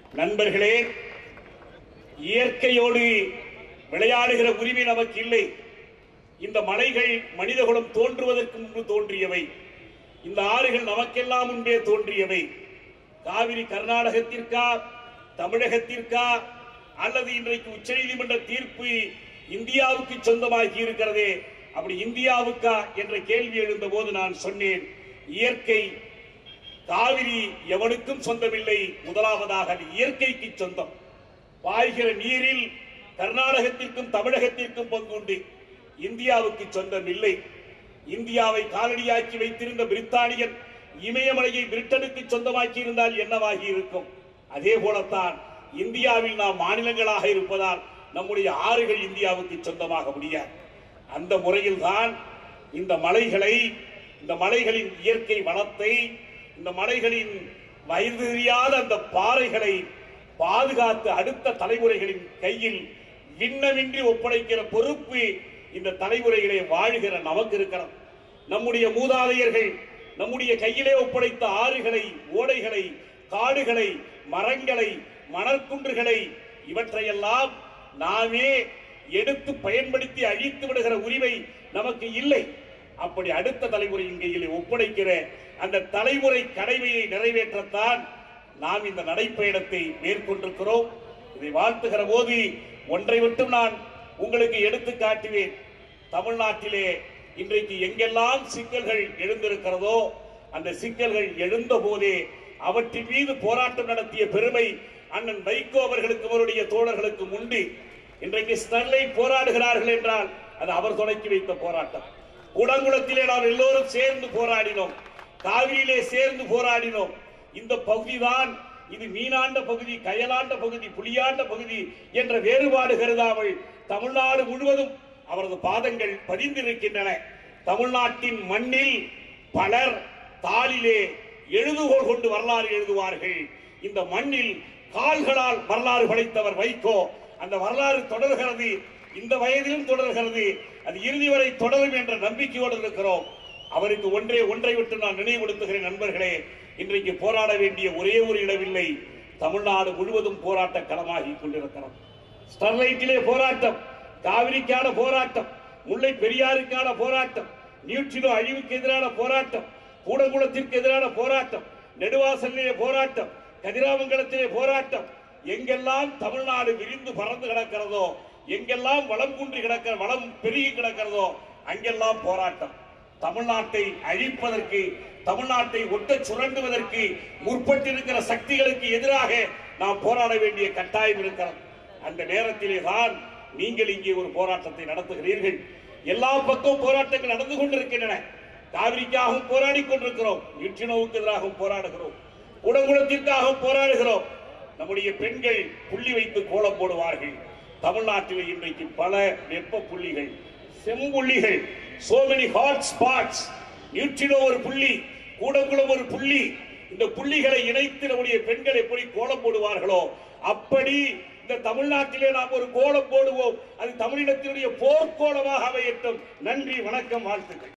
நண்பர்களே இயற்கையோடு விளையாடுகிற உரிமை நமக்கு இல்லை இந்த மலைகள் மனிதகுலம் தோன்றுவதற்கு முன்பு தோன்றியவை இந்த ஆறுகள் நமக்கெல்லாம் முன்பே தோன்றியவை காவிரி கர்நாடகத்திற்கா தமிழகத்திற்கா அல்லது இன்றைக்கு உச்சநீதிமன்ற தீர்ப்பு இந்தியாவுக்கு சொந்தமாகி இருக்கிறதே அப்படி இந்தியாவுக்கா என்ற கேள்வி எழுந்த போது நான் சொன்னேன் இயற்கை காவிரி எவனுக்கும் சொந்தமில்லை முதலாவதாக அது இயற்கைக்கு சொந்தம் பாய்கிற நீரில் கர்நாடகத்திற்கும் தமிழகத்திற்கும் பங்குண்டு இந்தியாவுக்கு சொந்தம் இல்லை இந்தியாவை காலடியாக்கி வைத்திருந்த பிரித்தானியன் இமயமலையை பிரிட்டனுக்கு சொந்தமாக்கி இருந்தால் என்னவாகி இருக்கும் அதே போலத்தான் இந்தியாவில் நாம் மாநிலங்களாக இருப்பதால் நம்முடைய ஆறுகள் இந்தியாவுக்கு சொந்தமாக முடியாது அந்த முறையில்தான் இந்த மலைகளை இந்த மலைகளின் இயற்கை வளத்தை இந்த மலைகளின் வயது தெரியாத அந்த பாறைகளை பாதுகாத்து அடுத்த தலைமுறைகளின் கையில் விண்ணமின்றி ஒப்படைக்கிற பொறுப்பு இந்த தலைமுறைகளை வாழுகிற நமக்கு இருக்கிறது நம்முடைய மூதாதையர்கள் நம்முடைய கையிலே ஒப்படைத்த ஆறுகளை ஓடைகளை காடுகளை மரங்களை மணற்குன்றுகளை இவற்றையெல்லாம் நாமே எடுத்து பயன்படுத்தி அழித்து விடுகிற உரிமை நமக்கு இல்லை அப்படி அடுத்த தலைமுறையின் கையில் ஒப்படைக்கிற அந்த தலைமுறை கடமையை நிறைவேற்றத்தான் நாம் இந்த நடைப்பயணத்தை மேற்கொண்டிருக்கிறோம் இதை வாழ்த்துகிற போது ஒன்றை மட்டும் நான் உங்களுக்கு எடுத்து காட்டுவேன் தமிழ்நாட்டிலே இன்றைக்கு எங்கெல்லாம் சிக்கல்கள் எழுந்திருக்கிறதோ அந்த சிக்கல்கள் எழுந்த போதே அவற்றின் மீது போராட்டம் நடத்திய பெருமை அண்ணன் வைகோ அவர்களுக்கு அவருடைய தோழர்களுக்கும் உண்டு இன்றைக்கு ஸ்டெர்லைட் போராடுகிறார்கள் என்றால் அது அவர் தொடக்கி வைத்த போராட்டம் கூடங்குளத்திலே நாம் எல்லோரும் சேர்ந்து போராடினோம் காவிரியிலே சேர்ந்து போராடினோம் இந்த பகுதிதான் இது மீனாண்ட பகுதி கயலாண்ட பகுதி புலியாண்ட பகுதி என்ற வேறுபாடு கருதாமல் தமிழ்நாடு முழுவதும் அவரது பாதங்கள் பதிந்திருக்கின்றன தமிழ்நாட்டின் மண்ணில் பலர் தாளிலே எழுதுகோள் கொண்டு வரலாறு எழுதுவார்கள் இந்த மண்ணில் கால்களால் வரலாறு படைத்தவர் வைகோ அந்த வரலாறு தொடர்கிறது இந்த வயதிலும் தொடர்கிறது அது இறுதி வரை தொடரும் என்ற நம்பிக்கையோடு இருக்கிறோம் அவருக்கு ஒன்றே ஒன்றை விட்டு நான் நினைவுபடுத்துகிறேன் நண்பர்களே இன்றைக்கு போராட வேண்டிய ஒரே ஒரு இடமில்லை தமிழ்நாடு முழுவதும் போராட்ட களமாகி கொண்டிருக்கிறோம் ஸ்டெர்லைட்டிலே போராட்டம் காவிரிக்கான போராட்டம் முல்லை பெரியாருக்கான போராட்டம் நியூட்ரினோ அழிவுக்கு எதிரான போராட்டம் கூடங்குளத்திற்கு எதிரான போராட்டம் நெடுவாசலிலே போராட்டம் கதிராமங்கலத்திலே போராட்டம் எங்கெல்லாம் தமிழ்நாடு விரிந்து பறந்து கிடக்கிறதோ எங்கெல்லாம் வளம் குன்றி கிடக்கிற வளம் பெருகி கிடக்கிறதோ அங்கெல்லாம் போராட்டம் தமிழ்நாட்டை அழிப்பதற்கு தமிழ்நாட்டை ஒட்ட சுரண்டுவதற்கு முற்பட்டிருக்கிற சக்திகளுக்கு எதிராக நாம் போராட வேண்டிய கட்டாயம் இருக்கிறது அந்த நேரத்திலே தான் நீங்கள் இங்கே ஒரு போராட்டத்தை நடத்துகிறீர்கள் எல்லா பக்கம் போராட்டங்கள் நடந்து கொண்டிருக்கின்றன காவிரிக்காகவும் போராடி கொண்டிருக்கிறோம் நியூட்ரினோவுக்கு எதிராகவும் போராடுகிறோம் குடங்குளத்திற்காகவும் போராடுகிறோம் நம்முடைய பெண்கள் புள்ளி வைத்து கோலம் போடுவார்கள் தமிழ்நாட்டில் இன்றைக்கு பல வெப்ப புள்ளிகள் செம்புள்ளிகள் so many hot spots neutrino ஒரு புள்ளி கூடங்குளம் ஒரு புள்ளி இந்த புள்ளிகளை இணைத்து நம்முடைய பெண்கள் எப்படி கோலம் போடுவார்களோ அப்படி இந்த தமிழ்நாட்டிலே நாம் ஒரு கோலம் போடுவோம் அது தமிழினத்தினுடைய போர்க்கோலமாக அமையட்டும் நன்றி வணக்கம் வாழ்த்துக்கள்